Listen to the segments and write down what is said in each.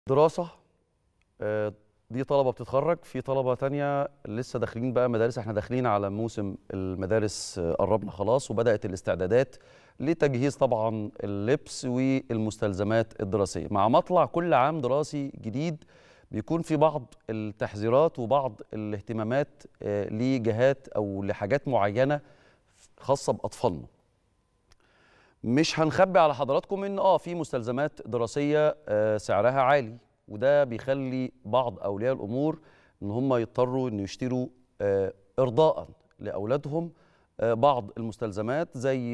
دراسة آه، دي طلبة بتتخرج في طلبة تانية لسه داخلين بقى مدارس احنا داخلين على موسم المدارس آه، قربنا خلاص وبدأت الاستعدادات لتجهيز طبعا اللبس والمستلزمات الدراسية مع مطلع كل عام دراسي جديد بيكون في بعض التحذيرات وبعض الاهتمامات آه، لجهات أو لحاجات معينة خاصة بأطفالنا مش هنخبي على حضراتكم ان اه في مستلزمات دراسيه آه سعرها عالي وده بيخلي بعض اولياء الامور ان هم يضطروا ان يشتروا آه ارضاء لاولادهم آه بعض المستلزمات زي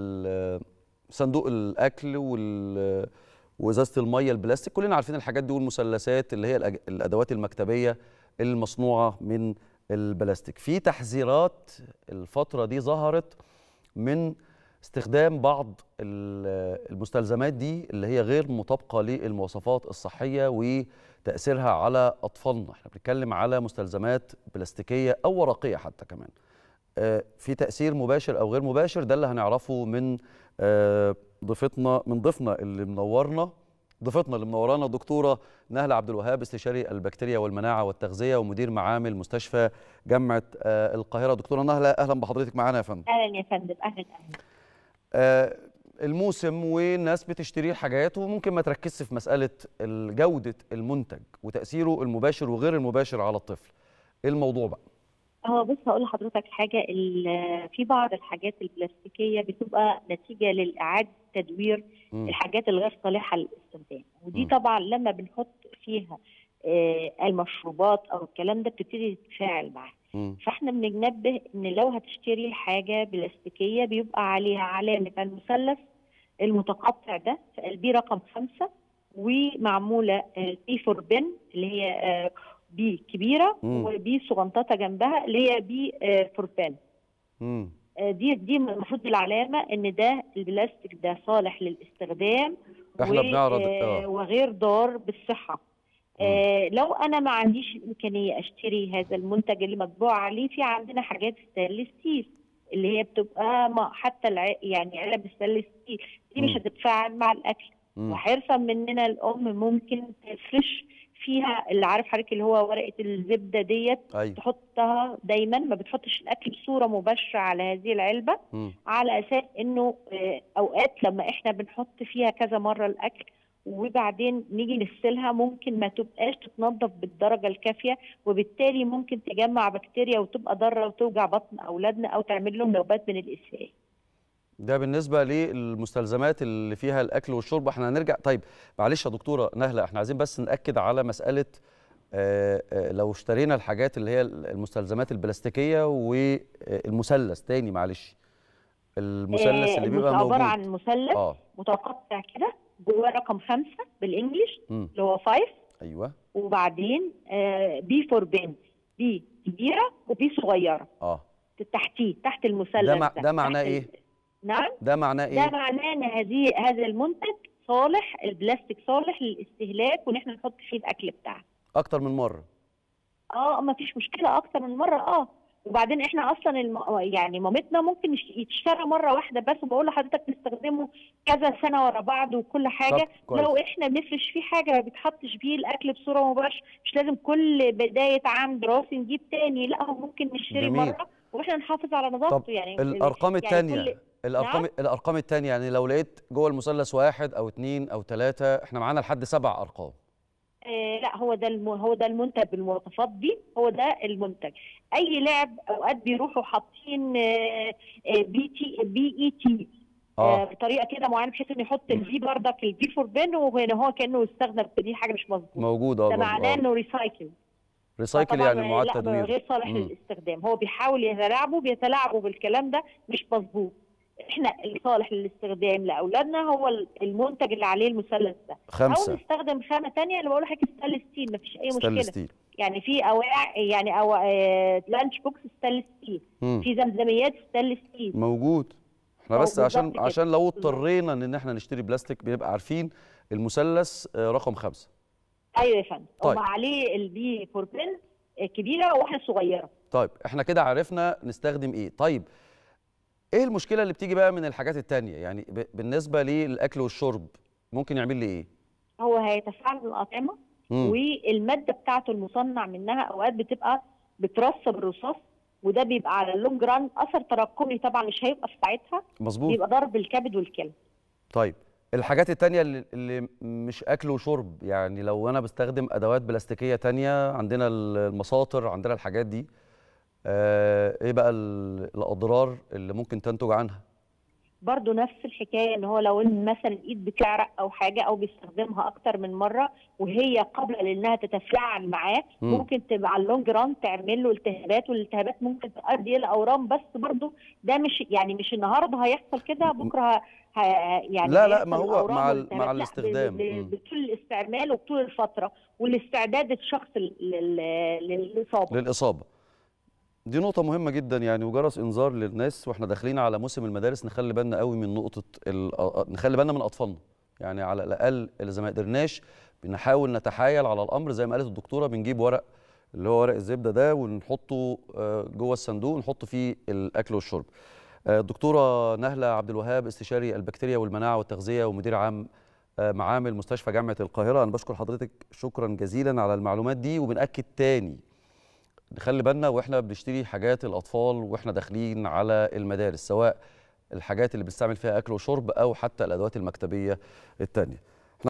ال- صندوق الاكل وال وازازه الميه البلاستيك كلنا عارفين الحاجات دي والمثلثات اللي هي الأج- الادوات المكتبيه المصنوعه من البلاستيك في تحذيرات الفتره دي ظهرت من استخدام بعض ال- المستلزمات دي اللي هي غير مطابقه للمواصفات الصحيه وتاثيرها على اطفالنا احنا بنتكلم على مستلزمات بلاستيكيه او ورقيه حتى كمان آه، في تاثير مباشر او غير مباشر ده اللي هنعرفه من آه، ضيفتنا من ضيفنا اللي منورنا ضيفتنا اللي منورانا دكتوره نهله عبد الوهاب استشاري البكتيريا والمناعه والتغذيه ومدير معامل مستشفى جامعه آه، القاهره دكتوره نهله اهلا بحضرتك معانا يا فندم اهلا يا فندم اهلا اهلا آه، الموسم والناس بتشتري حاجات وممكن ما تركزش في مسألة ال- جودة المنتج وتأثيره المباشر وغير المباشر على الطفل ايه الموضوع بقى هو بص هقول لحضرتك حاجه ال- في بعض الحاجات البلاستيكيه بتبقى نتيجه للاعاده تدوير مم. الحاجات الغير صالحه للاستخدام ودي مم. طبعا لما بنحط فيها آه، المشروبات او الكلام ده بتبتدي تتفاعل معاها مم. فاحنا بننبه ان لو هتشتري حاجه بلاستيكيه بيبقى عليها علامه المثلث المتقطع ده في قلبيه رقم خمسة ومعموله بي فور بن اللي هي آه، بي كبيره مم. وبي صغنططه جنبها اللي هي بي فور بن مم. دي دي المفروض العلامه ان ده البلاستيك ده صالح للاستخدام احنا و- بنعرض آه، اه وغير ضار بالصحه آه لو انا ما عنديش الامكانيه اشتري هذا المنتج اللي مطبوع عليه في عندنا حاجات ستانلس ستيل اللي هي بتبقى ما حتى الع... يعني علب الستانلس ستيل دي مش مم. هتتفاعل مع الاكل مم. وحرصا مننا الام ممكن تفرش فيها اللي عارف حضرتك اللي هو ورقه الزبده ديت ايوه تحطها دايما ما بتحطش الاكل بصوره مباشره على هذه العلبه مم. على اساس انه آه، اوقات لما احنا بنحط فيها كذا مره الاكل وبعدين نيجي نغسلها ممكن ما تبقاش تتنظف بالدرجه الكافيه وبالتالي ممكن تجمع بكتيريا وتبقى ضاره وتوجع بطن اولادنا او تعمل لهم نوبات من الاسهال. ده بالنسبة للمستلزمات اللي فيها الأكل والشرب احنا هنرجع طيب معلش يا دكتورة نهلة احنا عايزين بس نأكد على مسألة آه، آه، لو اشترينا الحاجات اللي هي المستلزمات البلاستيكية والمثلث تاني معلش المثلث آه، اللي بيبقى عباره موجود عن مثلث اه متقطع كده جواه رقم خمسه بالانجلش مم. اللي هو 5 ايوه وبعدين بي فور بن بي كبيره وبي صغيره اه تحتيه تحت المثلث ده مع- ده معناه تحت ال- إيه؟ نعم ده معناه ده ايه معناه ان هذه هذا المنتج صالح البلاستيك صالح للاستهلاك وان احنا نحط فيه الاكل بتاعنا اكتر من مرة اه ما فيش مشكله اكتر من مره اه وبعدين احنا اصلا الم... يعني مامتنا ممكن يش- يتشرى مره واحده بس وبقول لحضرتك نستخدمه كذا سنه ورا بعض وكل حاجه طب كويس. لو احنا بنفرش فيه حاجه ما بيتحطش فيه الاكل بصوره مباشره مش لازم كل بدايه عام دراسي نجيب تاني لا هو ممكن نشتري جميل. مره واحنا نحافظ على نظافته يعني الارقام يعني التانية كل- الارقام نعم؟ الارقام التانية يعني لو لقيت جوه المثلث واحد او اتنين او تلاتة احنا معانا لحد سبع ارقام آه لا هو ده الم... هو ده المنتج بالمواصفات دي هو ده المنتج اي لعب اوقات بيروحوا حاطين آه، آه، بي تي بي اي تي آه، اه بطريقه كده معينه بحيث انه يحط البي بردك البي فور بن وهنا هو كانه استخدم دي حاجه مش مظبوطه موجود اه ده برضه، معناه اه انه ريسايكل ريسايكل طبعاً يعني معاد لا تدوير غير صالح مم. للاستخدام هو بيحاول يتلاعبوا بيتلاعبوا بالكلام ده مش مظبوط احنا الصالح للاستخدام لاولادنا هو المنتج اللي عليه المثلث ده او خمسة نستخدم خامه تانية اللي بقول لحضرتك ستانلس ستيل مفيش اي مشكله ستانلس ستيل يعني في اواع يعني أو... آه... لانش بوكس ستانلس ستيل مم. في زمزميات ستانلس ستيل موجود احنا اه، بس بالظبط عشان كده. عشان لو بالظبط. اضطرينا ان احنا نشتري بلاستيك بنبقى عارفين المثلث آه، رقم خمسة ايوه يا فندم طيب. طيب. عليه البي فور بن كبيره وواحده صغيره طيب احنا كده عرفنا نستخدم ايه طيب ايه المشكله اللي بتيجي بقى من الحاجات التانية يعني ب- بالنسبه للاكل والشرب ممكن يعمل لي ايه هو هيتفاعل بالاطعمه مم. والماده بتاعته المصنع منها اوقات بتبقى بترسب الرصاص وده بيبقى على اللونج ران اثر تراكمي طبعا مش هيبقى في ساعتها مظبوط بيبقى ضرب الكبد والكلى طيب الحاجات التانية اللي, اللي مش أكل وشرب يعني لو أنا بستخدم أدوات بلاستيكية تانية عندنا المساطر عندنا الحاجات دي آه إيه بقى ال- الأضرار اللي ممكن تنتج عنها برضه نفس الحكايه ان هو لو ان مثلا الايد بتعرق او حاجه او بيستخدمها اكتر من مره وهي قابله لانها تتفاعل معاه مم. ممكن تبقى على اللونج ران تعمل له التهابات والالتهابات ممكن تؤدي الى اورام بس برضه ده مش يعني مش النهارده هيحصل كده بكره ه... ه... يعني لا، لا، هيحصل ما هو الأورام مع ال- والالتهابات. مع لا، ب- الاستخدام. ب- مم. بطول الاستعمال وبطول الفتره والاستعداد الشخص لل... لل... للاصابه للإصابة دي نقطة مهمة جدا يعني وجرس إنذار للناس وإحنا داخلين على موسم المدارس نخلي بالنا قوي من نقطة ال... نخلي بالنا من أطفالنا يعني على الأقل إذا ما قدرناش بنحاول نتحايل على الأمر زي ما قالت الدكتورة بنجيب ورق اللي هو ورق الزبدة ده ونحطه آه، جوه الصندوق ونحط فيه الأكل والشرب آه، الدكتورة نهلة عبد الوهاب استشاري البكتيريا والمناعة والتغذية ومدير عام آه، معامل مستشفى جامعة القاهرة أنا بشكر حضرتك شكرا جزيلا على المعلومات دي وبنأكد تاني نخلي بالنا واحنا بنشتري حاجات الاطفال واحنا داخلين على المدارس سواء الحاجات اللي بنستعمل فيها اكل وشرب او حتى الادوات المكتبيه التانيه